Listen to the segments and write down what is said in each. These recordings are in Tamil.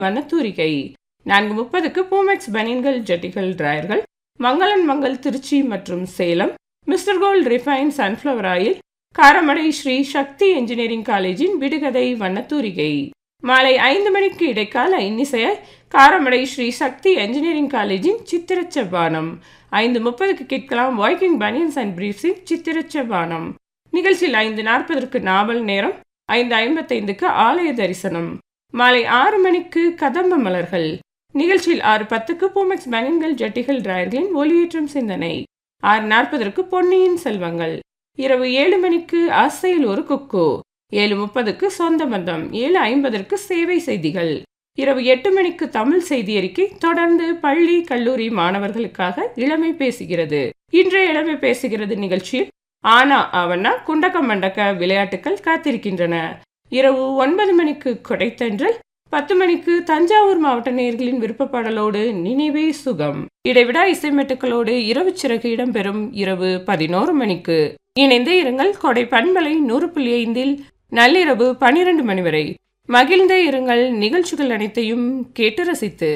வனத்தூரிகை நான்கு முப்பதுக்கு பூமெக்ஸ் பனியன்கள் ஜட்டிகள் டிராயர்கள் மங்களன் மங்கள் திருச்சி மற்றும் Salem Mister Gold refine sunflower oil Karamadai Sri Sakthi engineering காலேஜின் விடுகதை வண்ணத்தூரிகை மாலை ஐந்து மணிக்கு இடைக்கால இன்னிசையாய் காரமடை ஸ்ரீ சக்தி என்ஜினியரிங் காலேஜின் சித்திரச்சபானம் ஐந்து முப்பதுக்கு கேட்கலாம் வாய்க்கிங் பனியன்ஸ் அண்ட் பிரீஃப்ஸின் சித்திரச்சபானம் நிகழ்ச்சியில் ஐந்து நாற்பதற்கு நாவல் நேரம் ஐந்து ஐம்பத்தைந்துக்கு ஆலய தரிசனம் மாலை ஆறு மணிக்கு கதம்ப மலர்கள் நிகழ்ச்சியில் ஆறு பத்துக்கு பூமெக்ஸ் பனியன்கள் ஜட்டிகள் டிராயர்களின் ஒளியேற்றும் சிந்தனை ஆறு நாற்பதற்கு பொன்னியின் செல்வங்கள் இரவு ஏழு மணிக்கு ஆசையில் ஒரு குக்கு ஏழு முப்பதுக்கு சொந்த பந்தம் ஏழு ஐம்பதற்கு சேவை செய்திகள் இரவு எட்டு மணிக்கு தமிழ் செய்தி அறிக்கை தொடர்ந்து பள்ளி கல்லூரி மாணவர்களுக்காக இளமை பேசுகிறது இன்றைய இளமை பேசுகிறது நிகழ்ச்சியில் ஆனா அவனா குண்டக்க மண்டக்க விளையாட்டுகள் காத்திருக்கின்றன இரவு ஒன்பது மணிக்கு கொடைத்தன்றல் பத்து மணிக்கு தஞ்சாவூர் மாவட்ட நேயர்களின் விருப்பப்பாடலோடு நினைவே சுகம் இடைவிடா இசைமெட்டுக்களோடு இரவு சிறகு இடம்பெறும் இரவு பதினோரு மணிக்கு இணைந்தே இருங்கள் கொடை பண்பலை நூறு புள்ளி ஐந்தில் நள்ளிரவு பனிரெண்டு மணி வரை மகிழ்ந்தே இருங்கள் நிகழ்ச்சிகள் அனைத்தையும் கேட்டு ரசித்து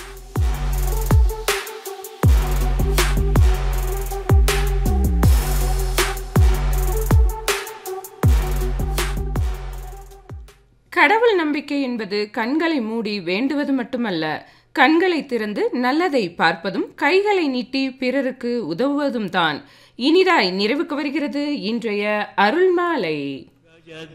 கடவுள் நம்பிக்கை என்பது கண்களை மூடி வேண்டுவது மட்டுமல்ல கண்களை திறந்து நல்லதை பார்ப்பதும் கைகளை நீட்டி பிறருக்கு உதவுவதும் தான் இனிதாய் நிறைவுக்கு வருகிறது இன்றைய அருள்மாலை